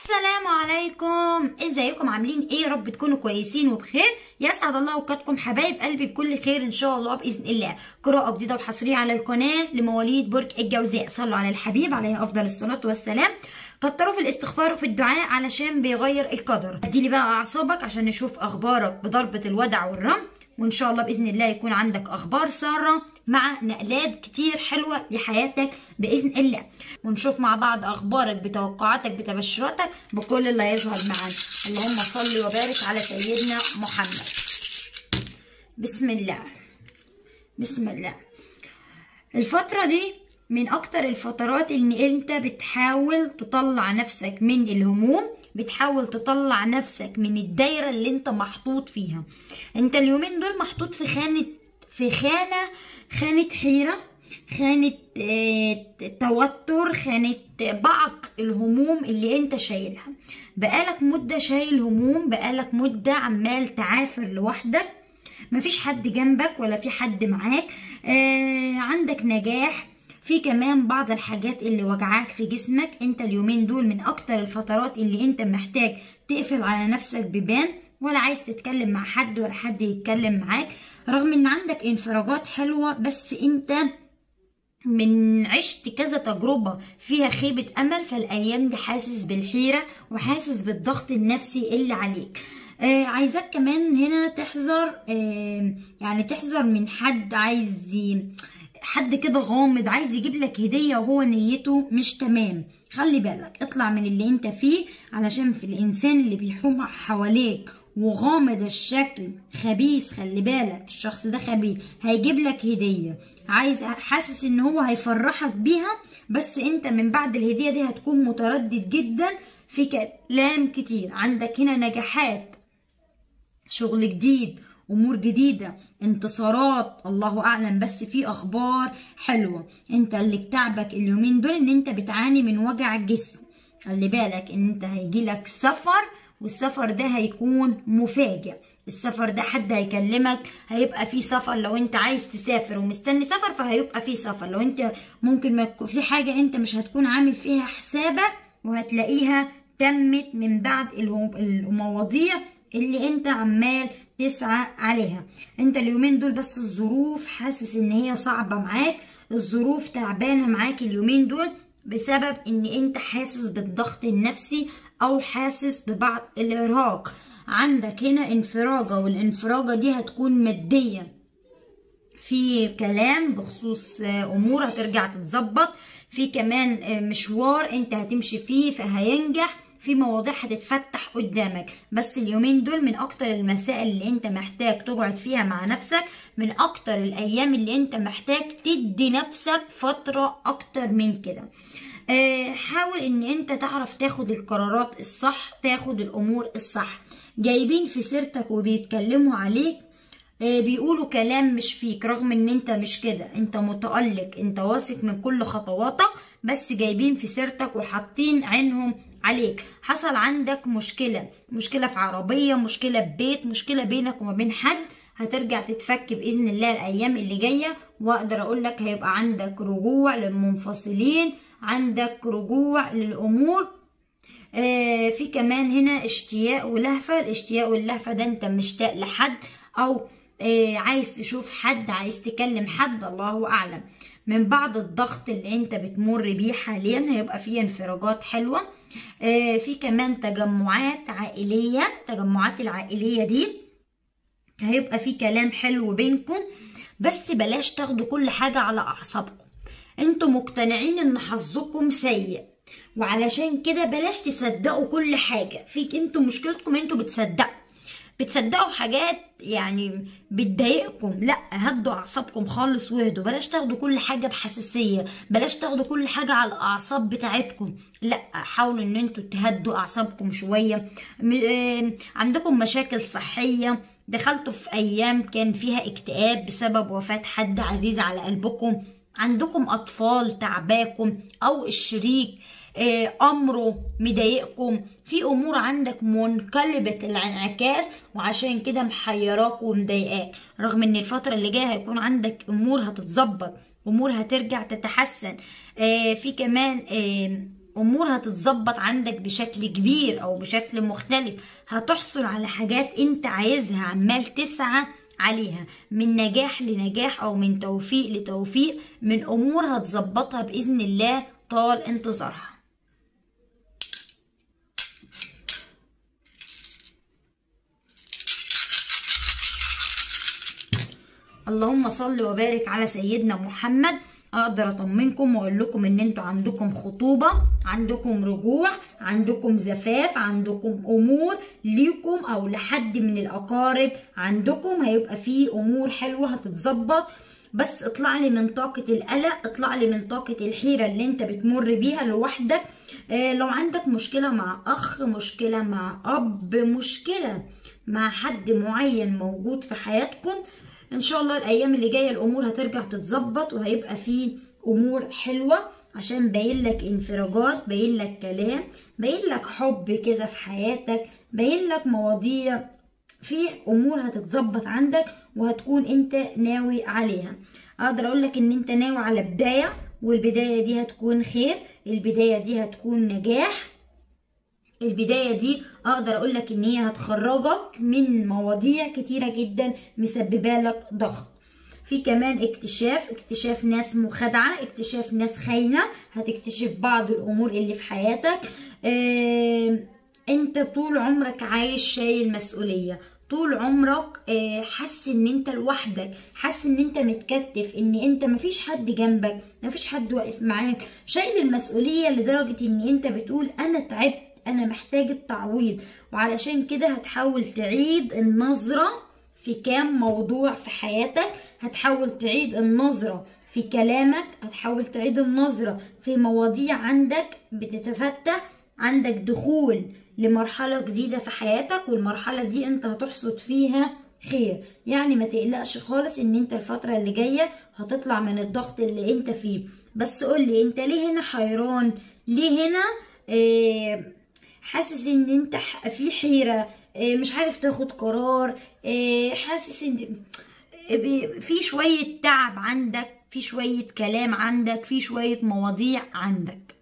السلام عليكم ازيكم عاملين ايه يا رب تكونوا كويسين وبخير يسعد الله اوقاتكم حبايب قلبي بكل خير ان شاء الله باذن الله قراءه جديده وحصريه على القناه لمواليد برج الجوزاء صلوا على الحبيب عليه افضل الصلاه والسلام كتروا في الاستغفار وفي الدعاء علشان بيغير القدر اديلي بقى اعصابك عشان نشوف اخبارك بضربه الودع والرمل وان شاء الله باذن الله يكون عندك اخبار ساره مع نقلات كتير حلوه لحياتك باذن الله ونشوف مع بعض اخبارك بتوقعاتك بتبشراتك بكل اللي هيظهر معانا اللهم صل وبارك على سيدنا محمد بسم الله بسم الله الفتره دي من اكتر الفترات ان انت بتحاول تطلع نفسك من الهموم بتحاول تطلع نفسك من الدايرة اللي انت محطوط فيها انت اليومين دول محطوط في خانة في خانة خانة حيرة خانة اه توتر خانة بعض الهموم اللي انت شايلها بقالك مدة شايل هموم بقالك مدة عمال تعافر لوحدك مفيش حد جنبك ولا في حد معاك اه عندك نجاح في كمان بعض الحاجات اللي وجعاك في جسمك انت اليومين دول من اكتر الفترات اللي انت محتاج تقفل على نفسك بيبان ولا عايز تتكلم مع حد ولا حد يتكلم معاك رغم ان عندك انفراجات حلوة بس انت من عشت كذا تجربة فيها خيبة أمل فالأيام دي حاسس بالحيرة وحاسس بالضغط النفسي اللي عليك آه عايزاك كمان هنا تحذر آه يعني تحذر من حد عايز حد كده غامض عايز يجيب لك هديه وهو نيته مش تمام خلي بالك اطلع من اللي انت فيه علشان في الانسان اللي بيحوم حواليك وغامض الشكل خبيث خلي بالك الشخص ده خبيث هيجيب لك هديه عايز حاسس ان هو هيفرحك بيها بس انت من بعد الهديه دي هتكون متردد جدا في كلام كتير عندك هنا نجاحات شغل جديد امور جديده انتصارات الله اعلم بس في اخبار حلوه انت اللي تعبك اليومين دول ان انت بتعاني من وجع الجسم خلي بالك ان انت هيجيلك سفر والسفر ده هيكون مفاجئ السفر ده حد هيكلمك هيبقى في سفر لو انت عايز تسافر ومستني سفر فهيبقى في سفر لو انت ممكن ما في حاجه انت مش هتكون عامل فيها حسابك وهتلاقيها تمت من بعد المواضيع اللي انت عمال تسعى عليها انت اليومين دول بس الظروف حاسس ان هي صعبة معاك الظروف تعبانة معاك اليومين دول بسبب ان انت حاسس بالضغط النفسي او حاسس ببعض الارهاق عندك هنا انفراجة والانفراجة دي هتكون مادية في كلام بخصوص امور هترجع تتظبط في كمان مشوار انت هتمشي فيه فهينجح في مواضيع هتتفتح قدامك بس اليومين دول من اكتر المسائل اللي انت محتاج تقعد فيها مع نفسك من اكتر الايام اللي انت محتاج تدي نفسك فترة اكتر من كده اه حاول ان انت تعرف تاخد القرارات الصح تاخد الامور الصح جايبين في سيرتك وبيتكلموا عليك اه بيقولوا كلام مش فيك رغم ان انت مش كده انت متألق انت واثق من كل خطواتك بس جايبين في سيرتك وحاطين عينهم عليك حصل عندك مشكلة مشكلة في عربية مشكلة ببيت مشكلة بينك وما بين حد هترجع تتفك بإذن الله الأيام اللي جاية وأقدر أقول لك هيبقى عندك رجوع للمنفصلين عندك رجوع للأمور آه في كمان هنا اشتياق ولهفة الاشتياق واللهفة ده انت مشتاق لحد أو آه عايز تشوف حد عايز تكلم حد الله أعلم من بعض الضغط اللي انت بتمر بيه حاليا هيبقى فيه انفراجات حلوة آه في كمان تجمعات عائلية التجمعات العائلية دي هيبقى في كلام حلو بينكم بس بلاش تاخدوا كل حاجة على أعصابكم انتوا مقتنعين ان حظكم سيء وعلشان كده بلاش تصدقوا كل حاجة فيك انتوا مشكلتكم انتوا بتصدقوا بتصدقوا حاجات يعني بتضايقكم لا هدوا اعصابكم خالص واهدوا بلاش تاخدوا كل حاجه بحساسيه بلاش تاخدوا كل حاجه على الاعصاب بتاعتكم لا حاولوا ان انتوا تهدوا اعصابكم شويه عندكم مشاكل صحيه دخلتوا في ايام كان فيها اكتئاب بسبب وفاه حد عزيز على قلبكم عندكم اطفال تعباكم او الشريك امره مضايقكم في امور عندك منقلبه الانعكاس وعشان كده محيراك ومضايقاك رغم ان الفتره اللي جايه هيكون عندك امور هتتظبط امور هترجع تتحسن في كمان امور هتتظبط عندك بشكل كبير او بشكل مختلف هتحصل على حاجات انت عايزها عمال تسعى عليها من نجاح لنجاح او من توفيق لتوفيق من امور هتظبطها باذن الله طال انتظارها اللهم صل وبارك على سيدنا محمد اقدر اطمنكم واقول لكم ان انتوا عندكم خطوبه عندكم رجوع عندكم زفاف عندكم امور ليكم او لحد من الاقارب عندكم هيبقى فيه امور حلوه هتتظبط بس اطلع لي من طاقة القلق اطلع لي من طاقة الحيرة اللي انت بتمر بيها لوحدك اه لو عندك مشكلة مع اخ مشكلة مع اب مشكلة مع حد معين موجود في حياتكم ان شاء الله الايام اللي جايه الامور هترجع تتظبط وهيبقى في امور حلوه عشان باين لك انفراجات باين لك كلام باين لك حب كده في حياتك باين لك مواضيع في امور هتتظبط عندك وهتكون انت ناوي عليها اقدر اقول لك ان انت ناوي على بدايه والبدايه دي هتكون خير البدايه دي هتكون نجاح البداية دي اقدر اقول لك ان هي هتخرجك من مواضيع كتيرة جدا مسببة لك ضغط في كمان اكتشاف اكتشاف ناس مخادعة اكتشاف ناس خاينة هتكتشف بعض الامور اللي في حياتك اه انت طول عمرك عايش شايل مسؤولية طول عمرك حاسس ان انت لوحدك حاسس ان انت متكتف ان انت مفيش حد جنبك مفيش حد واقف معاك شايل المسؤولية لدرجة ان انت بتقول انا تعبت انا محتاج التعويض وعلشان كده هتحاول تعيد النظرة في كام موضوع في حياتك هتحاول تعيد النظرة في كلامك هتحاول تعيد النظرة في مواضيع عندك بتتفتح عندك دخول لمرحلة جديدة في حياتك والمرحلة دي انت هتحصد فيها خير يعني ما تقلقش خالص ان انت الفترة اللي جاية هتطلع من الضغط اللي انت فيه بس قولي انت ليه هنا حيران ليه هنا اه حاسس ان انت في حيرة مش عارف تاخد قرار حاسس ان في شوية تعب عندك في شوية كلام عندك في شوية مواضيع عندك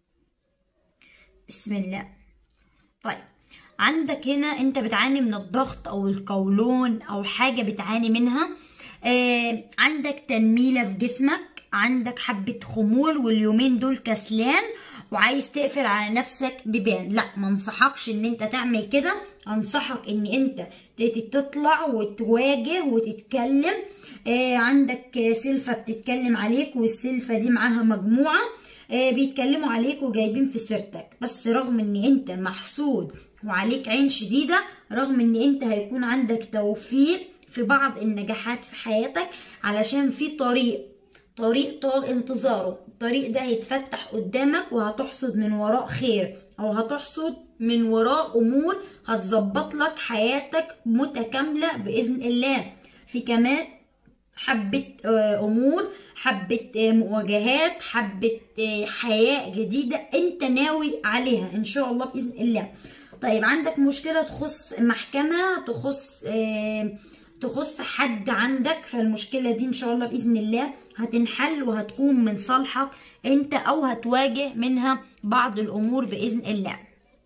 بسم الله طيب عندك هنا انت بتعاني من الضغط او القولون او حاجة بتعاني منها آه عندك تنميلة في جسمك عندك حبة خمول واليومين دول كسلان وعايز تقفل على نفسك بيبان لا ما انصحكش ان انت تعمل كده انصحك ان انت تطلع وتواجه وتتكلم آه عندك سلفة بتتكلم عليك والسلفة دي معاها مجموعة آه بيتكلموا عليك وجايبين في سيرتك بس رغم ان انت محسود وعليك عين شديدة رغم ان انت هيكون عندك توفيق في بعض النجاحات في حياتك علشان في طريق طريق طال انتظاره الطريق ده هيتفتح قدامك وهتحصد من وراء خير او هتحصد من وراء امور هتظبط لك حياتك متكاملة باذن الله في كمان حبة امور حبة مواجهات حبة حياة جديدة انت ناوي عليها ان شاء الله باذن الله طيب عندك مشكلة تخص محكمة تخص تخص حد عندك فالمشكلة دي ان شاء الله بإذن الله هتنحل وهتكون من صالحك انت او هتواجه منها بعض الامور بإذن الله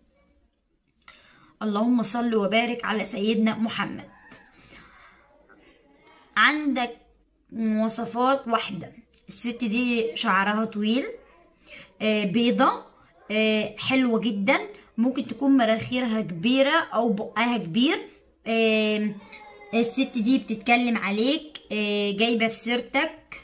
اللهم صل وبارك على سيدنا محمد عندك مواصفات واحدة الست دي شعرها طويل بيضة حلوة جدا ممكن تكون مراخيرها كبيرة او بقها كبير الست دي بتتكلم عليك جايبة في سيرتك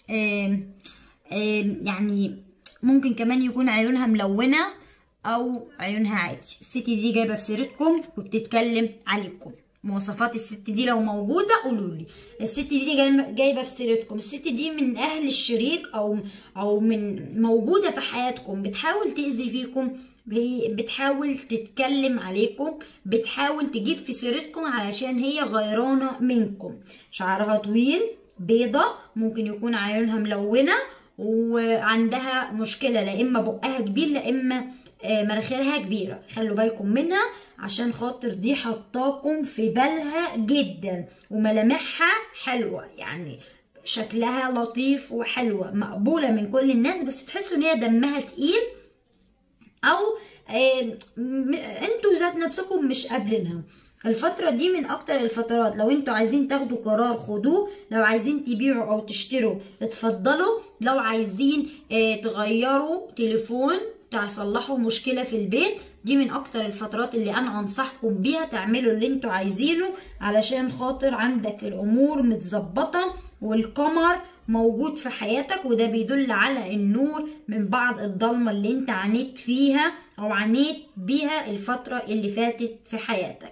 يعني ممكن كمان يكون عيونها ملونة او عيونها عادي الست دي جايبة في سيرتكم وبتتكلم عليكم مواصفات الست دي لو موجودة قولوا لي الست دي جايبة في سيرتكم الست دي من اهل الشريك او او من موجودة في حياتكم بتحاول تأذي فيكم بتحاول تتكلم عليكم بتحاول تجيب في سيرتكم علشان هي غيرانة منكم شعرها طويل بيضة ممكن يكون عيونها ملونة وعندها مشكلة لا إما بقها كبير لا إما مناخيرها كبيرة خلوا بالكم منها عشان خاطر دي حطاكم في بالها جدا وملامحها حلوة يعني شكلها لطيف وحلوة مقبولة من كل الناس بس تحسوا ان هي دمها تقيل او آه، م- انتوا ذات نفسكم مش قابلينها الفترة دي من أكتر الفترات لو انتوا عايزين تاخدوا قرار خدوه لو عايزين تبيعوا أو تشتروا اتفضلوا لو عايزين اه تغيروا تليفون تصلحوا مشكلة في البيت دي من أكتر الفترات اللي أنا أنصحكم بيها تعملوا اللي انتوا عايزينه علشان خاطر عندك الأمور متظبطة والقمر موجود في حياتك وده بيدل على النور من بعض الضلمة اللي انت عانيت فيها أو عانيت بيها الفترة اللي فاتت في حياتك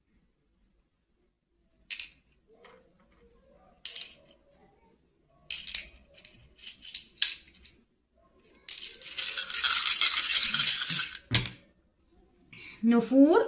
نفور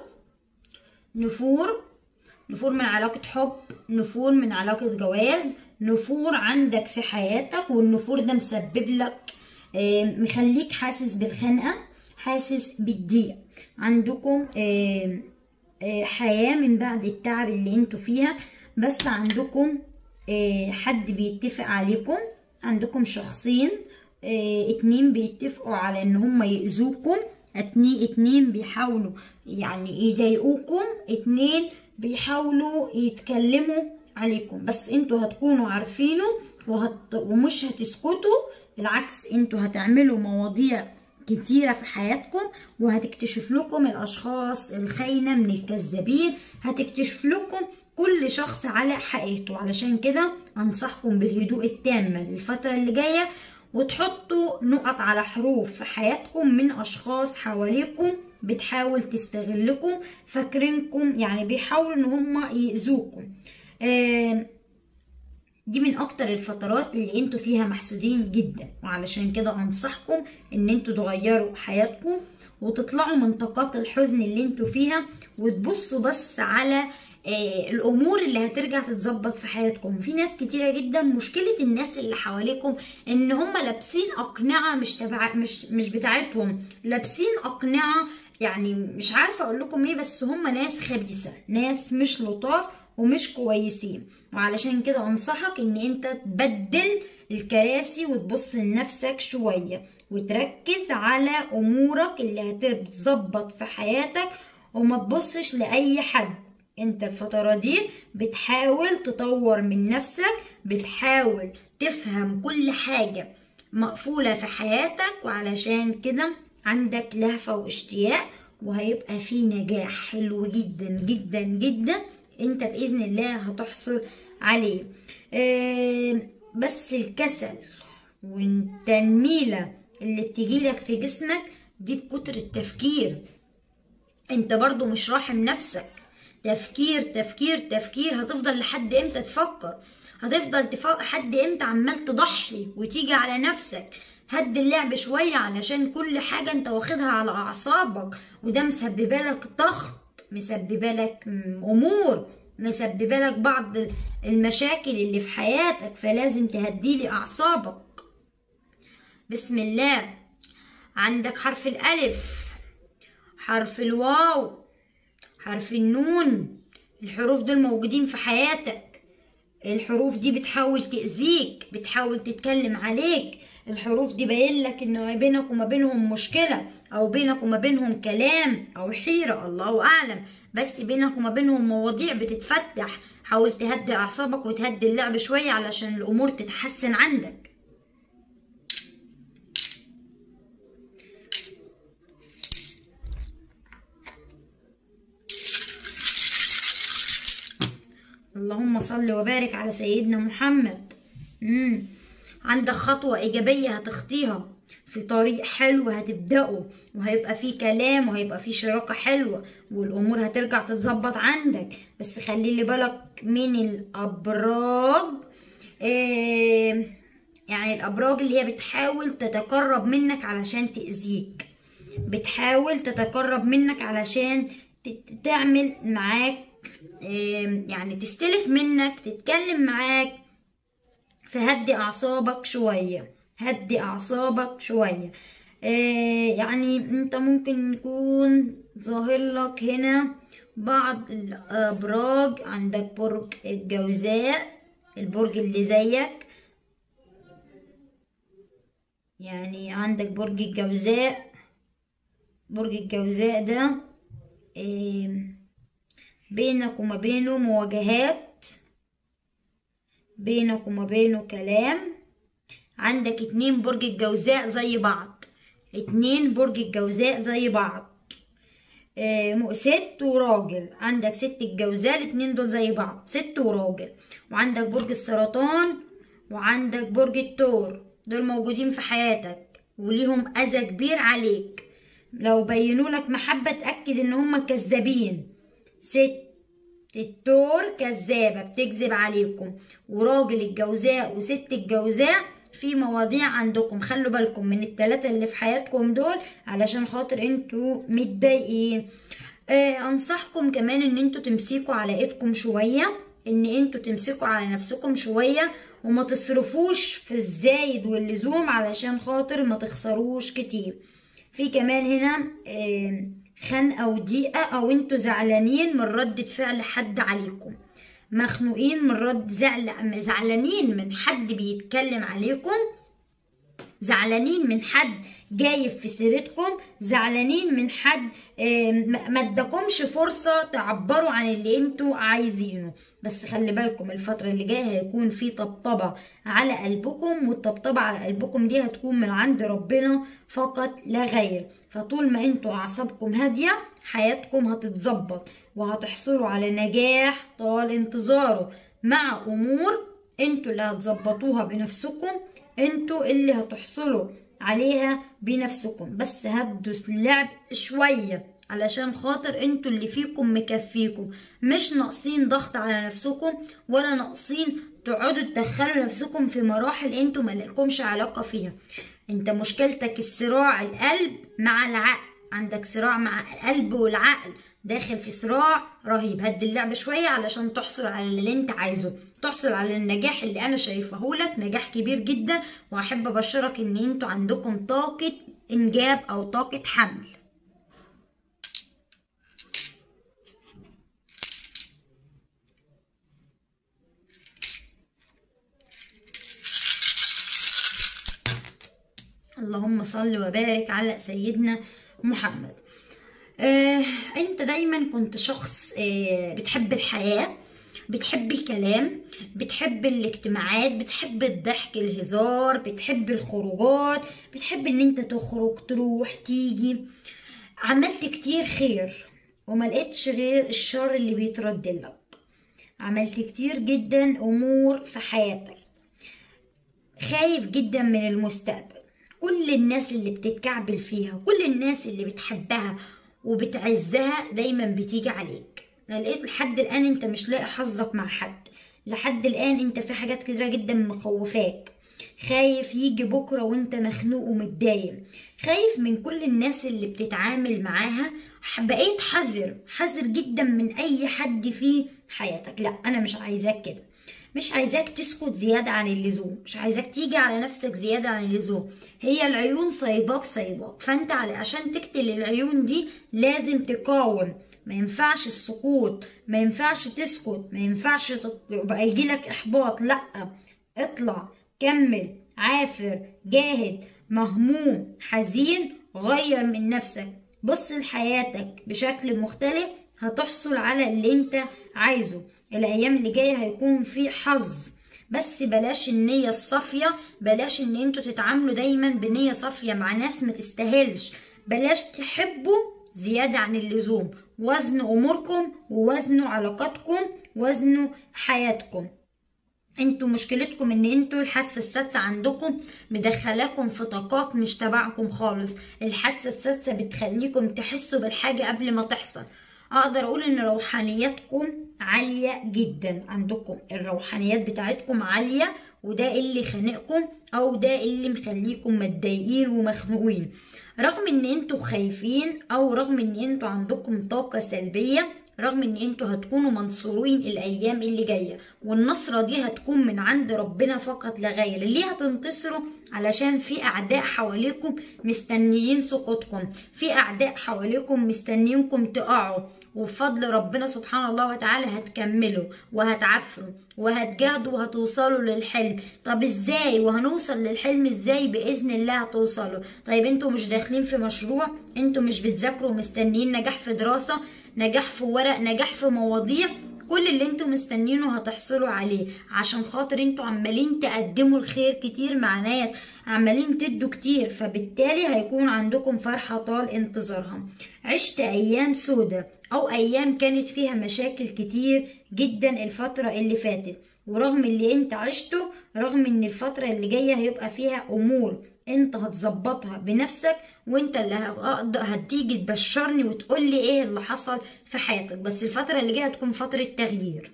نفور نفور من علاقة حب نفور من علاقة جواز نفور عندك في حياتك والنفور ده مسبب لك آه، مخليك حاسس بالخنقة حاسس بالضيق عندكم آه، آه، حياة من بعد التعب اللي انتوا فيها بس عندكم آه، حد بيتفق عليكم عندكم شخصين آه، اتنين بيتفقوا على ان هم يأذوكم اتنين اتنين بيحاولوا يعني يضايقوكم اتنين بيحاولوا يتكلموا عليكم بس انتوا هتكونوا عارفينه وهت... ومش هتسكتوا بالعكس انتوا هتعملوا مواضيع كتيرة في حياتكم وهتكتشف لكم الأشخاص الخاينة من الكذابين هتكتشف لكم كل شخص على حقيقته علشان كده أنصحكم بالهدوء التام للفترة اللي جاية وتحطوا نقط على حروف في حياتكم من أشخاص حواليكم بتحاول تستغلكم فاكرينكم يعني بيحاولوا ان هم يأذوكم آه دي من اكتر الفترات اللي انتوا فيها محسودين جدا وعلشان كده انصحكم ان انتوا تغيروا حياتكم وتطلعوا من طاقات الحزن اللي انتوا فيها وتبصوا بس على آه الامور اللي هترجع تتظبط في حياتكم في ناس كتيره جدا مشكله الناس اللي حواليكم ان هم لابسين اقنعه مش تبع مش مش بتاعتهم لابسين اقنعه يعني مش عارفه اقول لكم ايه بس هم ناس خبيثه ناس مش لطاف ومش كويسين وعلشان كده انصحك ان انت تبدل الكراسي وتبص لنفسك شوية وتركز على امورك اللي هتظبط في حياتك وما تبصش لاي حد انت الفترة دي بتحاول تطور من نفسك بتحاول تفهم كل حاجة مقفولة في حياتك وعلشان كده عندك لهفة واشتياق وهيبقى في نجاح حلو جدا جدا جدا انت باذن الله هتحصل عليه آه بس الكسل والتنميله اللي بتجيلك في جسمك دي بكتر التفكير انت برضو مش راحم نفسك تفكير تفكير تفكير هتفضل لحد امتى تفكر هتفضل تفكر لحد امتى عمال تضحي وتيجي على نفسك هد اللعب شوية علشان كل حاجة انت واخدها على اعصابك وده مسببه لك ضغط مسببه لك امور مسببه لك بعض المشاكل اللي في حياتك فلازم تهديلي اعصابك بسم الله عندك حرف الالف حرف الواو حرف النون الحروف دول موجودين في حياتك الحروف دي بتحاول تأذيك بتحاول تتكلم عليك الحروف دي باين لك ان ما بينك وما بينهم مشكلة او بينك وما بينهم كلام او حيرة الله اعلم بس بينك وما بينهم مواضيع بتتفتح حاول تهدي اعصابك وتهدي اللعب شوية علشان الامور تتحسن عندك اللهم صل وبارك على سيدنا محمد مم. عندك خطوة إيجابية هتخطيها في طريق حلو هتبدأه وهيبقى فيه كلام وهيبقى فيه شراكة حلوة والأمور هترجع تتظبط عندك بس خلي لي بالك من الأبراج إيه يعني الأبراج اللي هي بتحاول تتقرب منك علشان تأذيك بتحاول تتقرب منك علشان تعمل معاك إيه يعني تستلف منك تتكلم معاك فهدي اعصابك شويه هدي اعصابك شويه آه يعني انت ممكن يكون ظاهر لك هنا بعض الابراج عندك برج الجوزاء البرج اللي زيك يعني عندك برج الجوزاء برج الجوزاء ده آم، بينك وما بينه مواجهات بينك وما بينه كلام عندك اتنين برج الجوزاء زي بعض اتنين برج الجوزاء زي بعض آه، م- ست وراجل عندك ست الجوزاء الاتنين دول زي بعض ست وراجل وعندك برج السرطان وعندك برج الثور دول موجودين في حياتك وليهم اذى كبير عليك لو بينوا لك محبة تأكد ان هم كذابين ست التور كذابة بتكذب عليكم وراجل الجوزاء وست الجوزاء في مواضيع عندكم خلوا بالكم من التلاتة اللي في حياتكم دول علشان خاطر انتوا متضايقين آه انصحكم كمان ان انتوا تمسكوا على ايدكم شوية ان انتوا تمسكوا على نفسكم شوية وما تصرفوش في الزايد واللزوم علشان خاطر ما تخسروش كتير في كمان هنا آه، خنقة وضيقة أو انتوا زعلانين من ردة فعل حد عليكم مخنوقين من رد زعل زعلانين من حد بيتكلم عليكم زعلانين من حد جايب في سيرتكم زعلانين من حد آه، ما ما اداكمش فرصة تعبروا عن اللي انتوا عايزينه بس خلي بالكم الفترة اللي جاية هيكون في طبطبة على قلبكم والطبطبة على قلبكم دي هتكون من عند ربنا فقط لا غير فطول ما انتوا اعصابكم هادية حياتكم هتتظبط وهتحصلوا على نجاح طال انتظاره مع امور انتوا اللي هتظبطوها بنفسكم انتوا اللي هتحصلوا عليها بنفسكم بس هدوا اللعب شوية علشان خاطر انتوا اللي فيكم مكفيكم مش ناقصين ضغط على نفسكم ولا ناقصين تقعدوا تدخلوا نفسكم في مراحل انتوا مالكمش علاقة فيها انت مشكلتك الصراع القلب مع العقل عندك صراع مع القلب والعقل داخل في صراع رهيب هد اللعب شوية علشان تحصل على اللي انت عايزه تحصل على النجاح اللي انا شايفه لك نجاح كبير جدا واحب ابشرك ان انتوا عندكم طاقة انجاب او طاقة حمل اللهم صل وبارك على سيدنا محمد آه، انت دايما كنت شخص آه، بتحب الحياة بتحب الكلام بتحب الاجتماعات بتحب الضحك الهزار بتحب الخروجات بتحب ان انت تخرج تروح تيجي عملت كتير خير وما لقيتش غير الشر اللي بيترد لك عملت كتير جدا امور في حياتك خايف جدا من المستقبل كل الناس اللي بتتكعبل فيها كل الناس اللي بتحبها وبتعزها دايما بتيجي عليك انا لقيت لحد الان انت مش لاقي حظك مع حد لحد الان انت في حاجات كتيرة جدا مخوفاك خايف يجي بكرة وانت مخنوق ومتضايق خايف من كل الناس اللي بتتعامل معاها بقيت حذر حذر جدا من اي حد في حياتك لا انا مش عايزاك كده مش عايزاك تسكت زيادة عن اللزوم مش عايزاك تيجي على نفسك زيادة عن اللزوم هي العيون صيباك صيباك فانت على عشان تقتل العيون دي لازم تقاوم ما ينفعش السكوت ما ينفعش تسكت ما ينفعش تط- يبقى يجيلك احباط لا اطلع كمل عافر جاهد مهموم حزين غير من نفسك بص لحياتك بشكل مختلف هتحصل على اللي انت عايزه الايام اللي جايه هيكون في حظ بس بلاش النية الصافية بلاش ان انتوا تتعاملوا دايما بنية صافية مع ناس ما تستاهلش بلاش تحبوا زيادة عن اللزوم وزنوا اموركم ووزنوا علاقاتكم وزنوا حياتكم انتوا مشكلتكم ان انتوا الحاسه السادسه عندكم مدخلاكم في طاقات مش تبعكم خالص الحاسه السادسه بتخليكم تحسوا بالحاجه قبل ما تحصل اقدر اقول ان روحانياتكم عاليه جدا عندكم الروحانيات بتاعتكم عاليه وده اللي خانقكم او ده اللي مخليكم متضايقين ومخنوقين رغم ان انتوا خايفين او رغم ان انتوا عندكم طاقه سلبيه رغم ان انتوا هتكونوا منصورين الايام اللي جايه والنصره دي هتكون من عند ربنا فقط لا غير ليه هتنتصروا علشان في اعداء حواليكم مستنيين سقوطكم في اعداء حواليكم مستنيينكم تقعوا وبفضل ربنا سبحانه الله وتعالى هتكملوا وهتعفروا وهتجاهدوا وهتوصلوا للحلم طب ازاي وهنوصل للحلم ازاي باذن الله هتوصلوا طيب انتوا مش داخلين في مشروع انتوا مش بتذاكروا ومستنيين نجاح في دراسه نجاح في ورق نجاح في مواضيع كل اللي انتوا مستنيينه هتحصلوا عليه عشان خاطر انتوا عمالين تقدموا الخير كتير مع ناس عمالين تدوا كتير فبالتالي هيكون عندكم فرحة طال انتظارها عشت ايام سودة او ايام كانت فيها مشاكل كتير جدا الفترة اللي فاتت ورغم اللي انت عشته رغم ان الفترة اللي جاية هيبقى فيها امور انت هتظبطها بنفسك وانت اللي هقدر هتيجي تبشرني وتقول لي ايه اللي حصل في حياتك بس الفترة اللي جاية هتكون فترة تغيير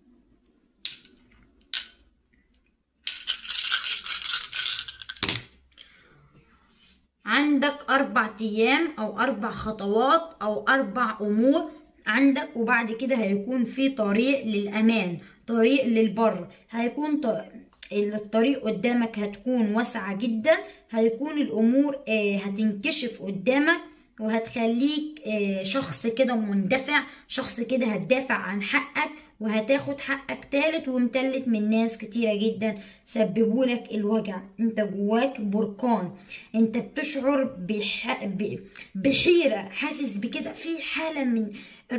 عندك أربع أيام أو أربع خطوات أو أربع أمور عندك وبعد كده هيكون في طريق للأمان طريق للبر هيكون ط... الطريق قدامك هتكون واسعة جدا هيكون الأمور آه، هتنكشف قدامك وهتخليك آه، شخص كده مندفع شخص كده هتدافع عن حقك وهتاخد حقك تالت ومتلت من ناس كتيرة جدا سببولك الوجع انت جواك بركان انت بتشعر بح... ب... بحيرة حاسس بكده في حالة من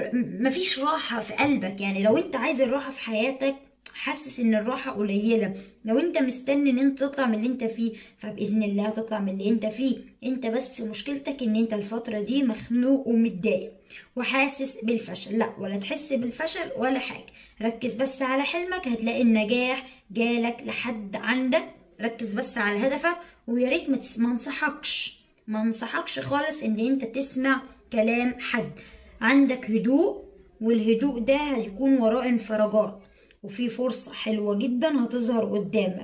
مفيش راحة في قلبك يعني لو انت عايز الراحة في حياتك حاسس ان الراحة قليلة لو انت مستني ان انت تطلع من اللي انت فيه فبإذن الله هتطلع من اللي انت فيه انت بس مشكلتك ان انت الفترة دي مخنوق ومتضايق وحاسس بالفشل لا ولا تحس بالفشل ولا حاجة ركز بس على حلمك هتلاقي النجاح جالك لحد عندك ركز بس على هدفك ويا ريت ما تس- ما انصحكش ما انصحكش خالص ان انت تسمع كلام حد عندك هدوء والهدوء ده هيكون وراه انفراجات وفي فرصة حلوة جدا هتظهر قدامك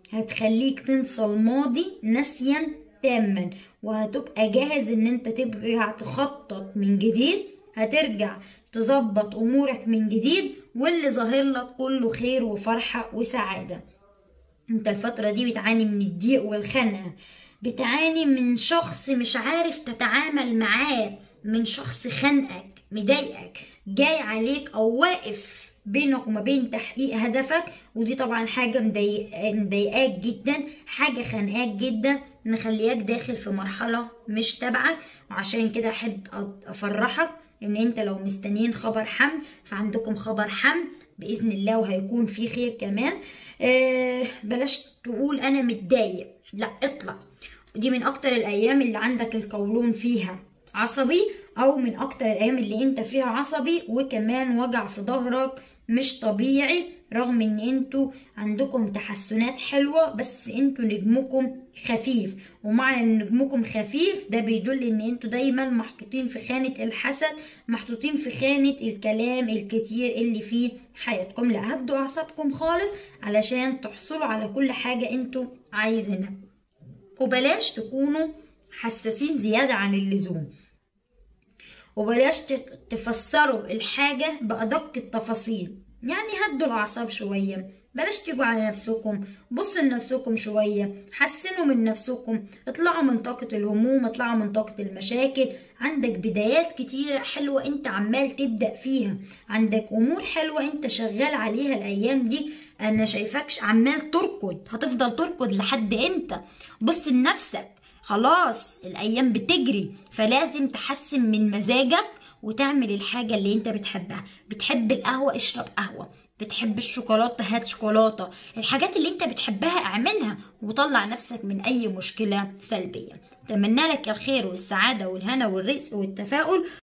هتخليك تنسى الماضي نسيا تاما وهتبقى جاهز ان انت ترجع تخطط من جديد هترجع تظبط امورك من جديد واللي ظاهر لك كله خير وفرحة وسعادة انت الفترة دي بتعاني من الضيق والخنقة بتعاني من شخص مش عارف تتعامل معاه من شخص خانقك مضايقك جاي عليك او واقف بينك وما بين تحقيق هدفك ودي طبعا حاجة مضايق- مضايقاك جدا حاجة خانقاك جدا مخلياك داخل في مرحلة مش تبعك وعشان كده احب أ- افرحك ان انت لو مستنيين خبر حمل فعندكم خبر حمل باذن الله وهيكون في خير كمان آه بلاش تقول انا متضايق لا اطلع ودي من اكتر الايام اللي عندك القولون فيها عصبي او من اكتر الايام اللي انت فيها عصبي وكمان وجع في ظهرك مش طبيعي رغم ان انتوا عندكم تحسنات حلوة بس انتوا نجمكم خفيف ومعنى ان نجمكم خفيف ده بيدل ان انتوا دايما محطوطين في خانة الحسد محطوطين في خانة الكلام الكتير اللي في حياتكم لا هدوا اعصابكم خالص علشان تحصلوا على كل حاجة انتوا عايزينها وبلاش تكونوا حساسين زيادة عن اللزوم وبلاش ت- تفسروا الحاجة بأدق التفاصيل يعني هدوا الأعصاب شوية بلاش تيجوا على نفسكم بصوا لنفسكم شوية حسنوا من نفسكم اطلعوا من طاقة الهموم اطلعوا من طاقة المشاكل عندك بدايات كتيرة حلوة انت عمال تبدأ فيها عندك أمور حلوة انت شغال عليها الأيام دي أنا شايفكش عمال تركض هتفضل تركض لحد امتى بص لنفسك خلاص الايام بتجري فلازم تحسن من مزاجك وتعمل الحاجة اللي انت بتحبها بتحب القهوة اشرب قهوة بتحب الشوكولاتة هات شوكولاتة الحاجات اللي انت بتحبها اعملها وطلع نفسك من اي مشكلة سلبية اتمنى لك الخير والسعادة والهنا والرزق والتفاؤل